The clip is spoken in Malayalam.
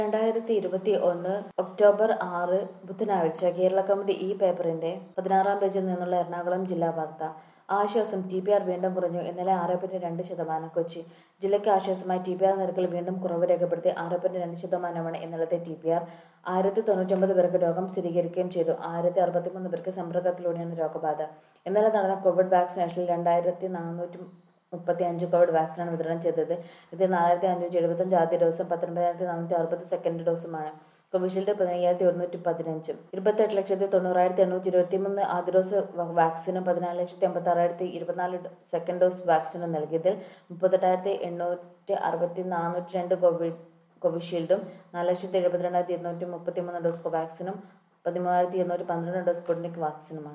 രണ്ടായിരത്തി ഇരുപത്തി ഒന്ന് ഒക്ടോബർ ആറ് ബുധനാഴ്ച കേരള കൗമുദി ഈ പേപ്പറിന്റെ പതിനാറാം പേജിൽ നിന്നുള്ള എറണാകുളം ജില്ലാ വാർത്ത ആശ്വാസം ടി പി ആർ വീണ്ടും കുറഞ്ഞു ഇന്നലെ ആറ് പോയിന്റ് രണ്ട് ശതമാനം കൊച്ചി ജില്ലയ്ക്ക് ആശ്വാസമായി ടി പി ആർ നിരക്കിൽ വീണ്ടും കുറവ് രേഖപ്പെടുത്തി ആറ് പോയിന്റ് രണ്ട് ശതമാനമാണ് ഇന്നലത്തെ ടി പി ആർ ആയിരത്തി തൊണ്ണൂറ്റൊമ്പത് പേർക്ക് രോഗം സ്ഥിരീകരിക്കുകയും ചെയ്തു ആയിരത്തി അറുപത്തിമൂന്ന് പേർക്ക് സമ്പർക്കത്തിലൂടെയാണ് രോഗബാധ ഇന്നലെ നടന്ന കോവിഡ് വാക്സിനേഷനിൽ രണ്ടായിരത്തി നാനൂറ്റി മുപ്പത്തി അഞ്ച് കോവിഡ് വാക്സിനാണ് വിതരണം ചെയ്തത് ഇതിൽ നാലായിരത്തി അഞ്ഞൂറ്റി എഴുപത്തഞ്ച് ആദ്യ ഡോസും പത്തൊൻപതിനായിരത്തി നാനൂറ്റി അറുപത് സെക്കൻഡ് ഡോസുമാണ് കോവിഷീൽഡ് പതിനയ്യായിരത്തി ഒരുന്നൂറ്റി പതിനഞ്ചും ഇരുപത്തെട്ട് ലക്ഷത്തി തൊണ്ണൂറായിരത്തി എണ്ണൂറ്റി ഇരുപത്തി മൂന്ന് ആദ്യ ഡോസ് വ- വാക്സിനും പതിനാല് ലക്ഷത്തി അമ്പത്തി ആറായിരത്തി ഇരുപത്തിനാല് ഡോ- സെക്കൻഡ് ഡോസ് വാക്സിനും നൽകിയതിൽ മുപ്പത്തെട്ടായിരത്തി എണ്ണൂറ്റി അറുപത്തി നാനൂറ്റി രണ്ട് കോവിഡ് കോവിഷീൽഡും നാല് ലക്ഷത്തി എഴുപത്തിരണ്ടായിരത്തി ഇരുന്നൂറ്റി മുപ്പത്തി മൂന്ന് ഡോസ് കോവാക്സിനും പതിമൂവായിരത്തി ഇരുന്നൂറ്റി പന്ത്രണ്ട് ഡോസ് സ്പുട്നിക് വാക്സിനുമാണ്